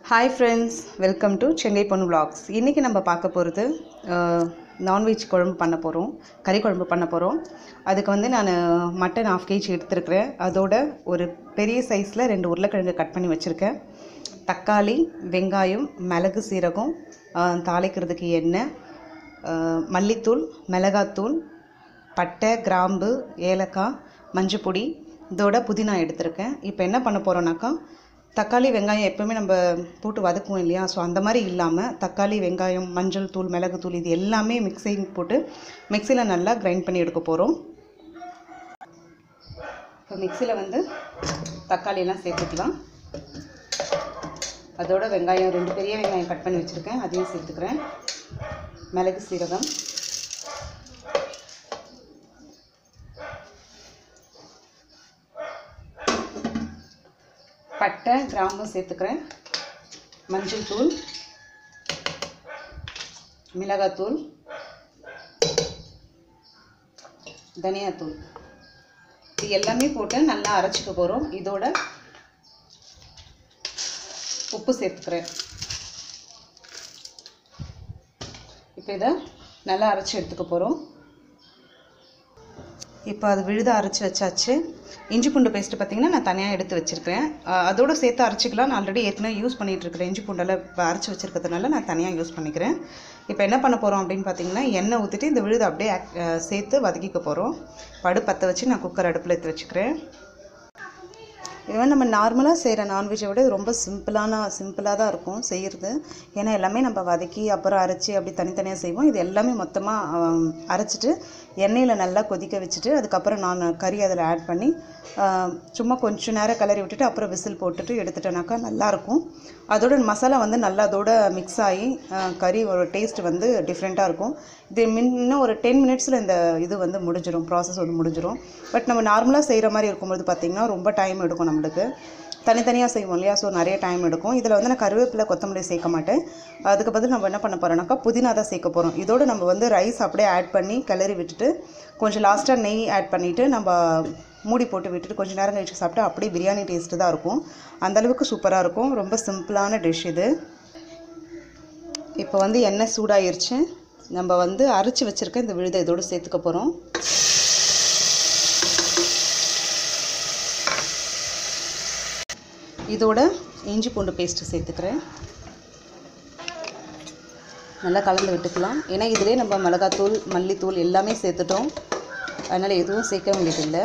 hi friends welcome to Chengai பொண்ணு vlogs இன்றைக்கி நம்ம பார்க்க போகிறது நான்வெஜ் குழம்பு பண்ண போகிறோம் கறி குழம்பு பண்ண போகிறோம் அதுக்கு வந்து நான் மட்டன் ஆஃப் கேஜி எடுத்துருக்கிறேன் அதோட ஒரு பெரிய சைஸில் ரெண்டு உருளைக்கிழங்கு கட் பண்ணி வச்சுருக்கேன் தக்காளி வெங்காயம் மிளகு சீரகம் ஆஹ், தாளிக்கிறதுக்கு எண்ணெய் ஆஹ், மல்லித்தூள் மிளகாத்தூள் பட்டை கிராம்பு ஏலக்காய் மஞ்சப்பொடி இதோட புதினா எடுத்திருக்கேன் இப்போ என்ன பண்ண போகிறோன்னாக்கா தக்காளி வெங்காயம் எப்பவுமே நம்ம போட்டு வதக்குவோம் இல்லையா ஸோ அந்த மாதிரி இல்லாமல் தக்காளி வெங்காயம் மஞ்சள் தூள் மிளகுத்தூள் இது எல்லாமே மிக்சிங் போட்டு மிக்சியில் நல்லா கிரைண்ட் பண்ணி எடுக்க போகிறோம் இப்போ மிக்சியில் வந்து தக்காளி எல்லாம் சேர்த்துக்கலாம் அதோட வெங்காயம் ரெண்டு பெரிய வெங்காயம் கட் பண்ணி வச்சுருக்கேன் அதையும் சேர்த்துக்கிறேன் மிளகு சீரகம் பட்டை கிராம்பு சேர்த்துக்கிறேன் மஞ்சள் தூள் மிளகாத்தூள் தனியாத்தூள் இது எல்லாமே போட்டு நல்லா அரைச்சிக்க போகிறோம் இதோட உப்பு சேர்த்துக்கிறேன் இப்போ இதை நல்லா அரைச்சி எடுத்துக்க போகிறோம் இப்போ அது விழுத அரைச்சி வச்சாச்சு இஞ்சி பூண்டு பேஸ்ட்டு பார்த்தீங்கன்னா நான் தனியாக எடுத்து வச்சுருக்கேன் அதோட சேர்த்து அரைச்சிக்கலாம் நான் ஆல்ரெடி ஏற்கனவே யூஸ் பண்ணிகிட்டு இருக்கிறேன் இஞ்சி பூண்டெல்லாம் இப்போ அரைச்சி வச்சுருக்கிறதுனால நான் தனியாக யூஸ் பண்ணிக்கிறேன் இப்போ என்ன பண்ண போகிறோம் அப்படின்னு பார்த்தீங்கன்னா எண்ணெய் ஊற்றிட்டு இந்த விழுதை அப்படியே ஆக்- அஹ் சேர்த்து வதக்கிக்க போகிறோம் படு பற்ற வச்சு நான் குக்கர் அடுப்பில் எடுத்து வச்சுக்கிறேன் இது வந்து நம்ம நார்மலாக செய்கிற நான்வெஜ்ஜை விட இது ரொம்ப சிம்பிளான சிம்பிளாக தான் இருக்கும் செய்கிறது ஏன்னா எல்லாமே நம்ம வதக்கி அப்புறம் அரைச்சி அப்படி தனித்தனியாக செய்வோம் இது எல்லாமே மொத்தமாக அரைச்சிட்டு எண்ணெயில் நல்லா கொதிக்க வச்சுட்டு அதுக்கப்புறம் நான் கறி அதில் ஆட் பண்ணி ஆம், சும்மா கொஞ்ச நேரம் கிளறி விட்டுட்டு அப்புறம் விசில் போட்டுட்டு எடுத்துட்டேனாக்கா நல்லாயிருக்கும் அதோட மசாலா வந்து நல்லா அதோட மிக்ஸ் ஆகி ஆ, கறி ஒரு டேஸ்ட் வந்து டிஃப்ரெண்ட்டாக இருக்கும் இது மின் இன்னும் ஒரு டென் மினிட்ஸில் இந்த இது வந்து முடிஞ்சிடும் ப்ராசஸ் வந்து முடிஞ்சிடும் பட் நம்ம நார்மலாக செய்கிற மாதிரி இருக்கும்போது பார்த்திங்கன்னா ரொம்ப டைம் எடுக்கும் நம்மளுக்கு தனித்தனியாக செய்வோம் இல்லையா ஸோ நிறைய டைம் எடுக்கும் இதில் வந்து நான் கருவேப்பிலை கொத்தமல்லி சேர்க்க மாட்டேன் அதுக்கு பதில் நம்ம என்ன பண்ண போகிறோம்னாக்கா புதினா தான் சேர்க்க போகிறோம் இதோட நம்ம வந்து ரைஸ் அப்படியே ஆட் பண்ணி கிளறி விட்டுட்டு கொஞ்சம் லாஸ்ட்டாக நெய் ஆட் பண்ணிவிட்டு நம்ம மூடி போட்டு விட்டுட்டு கொஞ்சம் நேரம் கழிச்சு சாப்பிட்டா அப்படியே பிரியாணி டேஸ்ட்டு தான் இருக்கும் அந்த அளவுக்கு சூப்பராக இருக்கும் ரொம்ப சிம்பிளான டிஷ் இது இப்போ வந்து எண்ணெய் சூடாயிருச்சு நம்ம வந்து அரைச்சி வச்சுருக்க இந்த விழுதை இதோடு சேர்த்துக்க போகிறோம் இதோட இஞ்சி பூண்டு பேஸ்ட்டு சேர்த்துக்கிறேன் நல்லா கலந்து விட்டுக்கலாம் ஏன்னா இதிலே நம்ம மிளகாத்தூள் மல்லித்தூள் எல்லாமே சேர்த்துட்டோம் அதனால் எதுவும் சேர்க்க வேண்டியதில்லை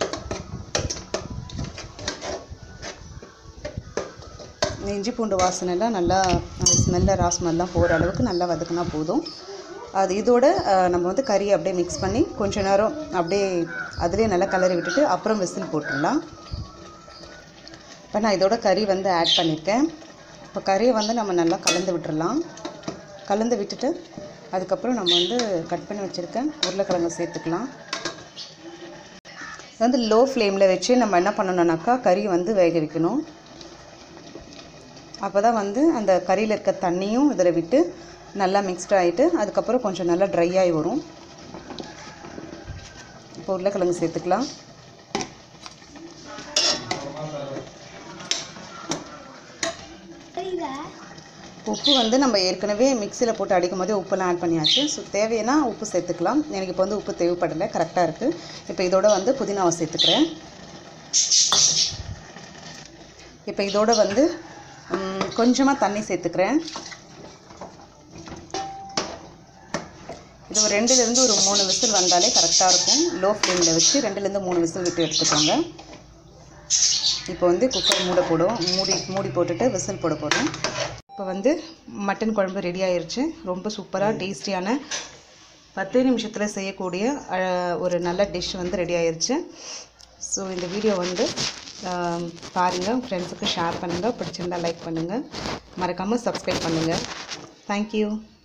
இந்த இஞ்சி பூண்டு வாசனைலாம் நல்லா அந்த ஸ்மெல்ல ரா ஸ்மெல்லாம் போகிற அளவுக்கு நல்லா வதக்குனா போதும் அது இதோட அஹ், நம்ம வந்து கறியை அப்படியே மிக்ஸ் பண்ணி கொஞ்ச நேரம் அப்படியே அதிலே நல்லா கலரி விட்டுட்டு அப்புறம் விசில் போட்டுடலாம் இப்போ நான் இதோட கறி வந்து ஆட் பண்ணியிருக்கேன் இப்போ கறியை வந்து நம்ம நல்லா கலந்து விட்டுறலாம் கலந்து விட்டுட்டு அதுக்கப்புறம் நம்ம வந்து கட் பண்ணி வச்சுருக்க உருளைக்கிழங்கு சேர்த்துக்கலாம் இது வந்து லோ ஃப்ளேமில் வச்சு நம்ம என்ன பண்ணணும்னாக்கா கறி வந்து வேக வைக்கணும் அப்போ தான் வந்து அந்த கறியில் இருக்க தண்ணியும் இதில் விட்டு நல்லா மிக்ஸ்ட் ஆகிட்டு அதுக்கப்புறம் கொஞ்சம் நல்லா ட்ரை ஆகி வரும் இப்போ உருளைக்கிழங்கு சேர்த்துக்கலாம் உப்பு வந்து நம்ம ஏற்கனவே மிக்சியில் போட்டு அடிக்கும் போதே உப்பெல்லாம் ஆட் பண்ணியாச்சு ஸோ தேவைன்னா உப்பு சேர்த்துக்கலாம் எனக்கு இப்போ வந்து உப்பு தேவைப்படலை கரெக்டாக இருக்குது இப்போ இதோட வந்து புதினாவை சேர்த்துக்கிறேன் இப்போ இதோட வந்து கொஞ்சமாக தண்ணி சேர்த்துக்கிறேன் இது ஒரு ரெண்டுலேருந்து ஒரு மூணு விசில் வந்தாலே கரெக்டாக இருக்கும் லோ ஃப்ளேமில் வச்சு ரெண்டுலேருந்து மூணு விசில் விட்டு எடுத்துக்கோங்க இப்போ வந்து குக்கர் மூட போடும் மூடி மூடி போட்டுட்டு விசில் போட போகிறோம் இப்போ வந்து மட்டன் குழம்பு ரெடி ஆயிருச்சு ரொம்ப சூப்பராக டேஸ்டியான பத்து நிமிஷத்தில் செய்யக்கூடிய அஹ், ஒரு நல்ல டிஷ் வந்து ரெடி ஆயிருச்சு ஸோ இந்த வீடியோ வந்து ஆம், பாருங்கள் ஃப்ரெண்ட்ஸுக்கு ஷேர் பண்ணுங்கள் பிடிச்சிருந்தா லைக் பண்ணுங்கள் மறக்காமல் சப்ஸ்கிரைப் பண்ணுங்கள் தேங்க்யூ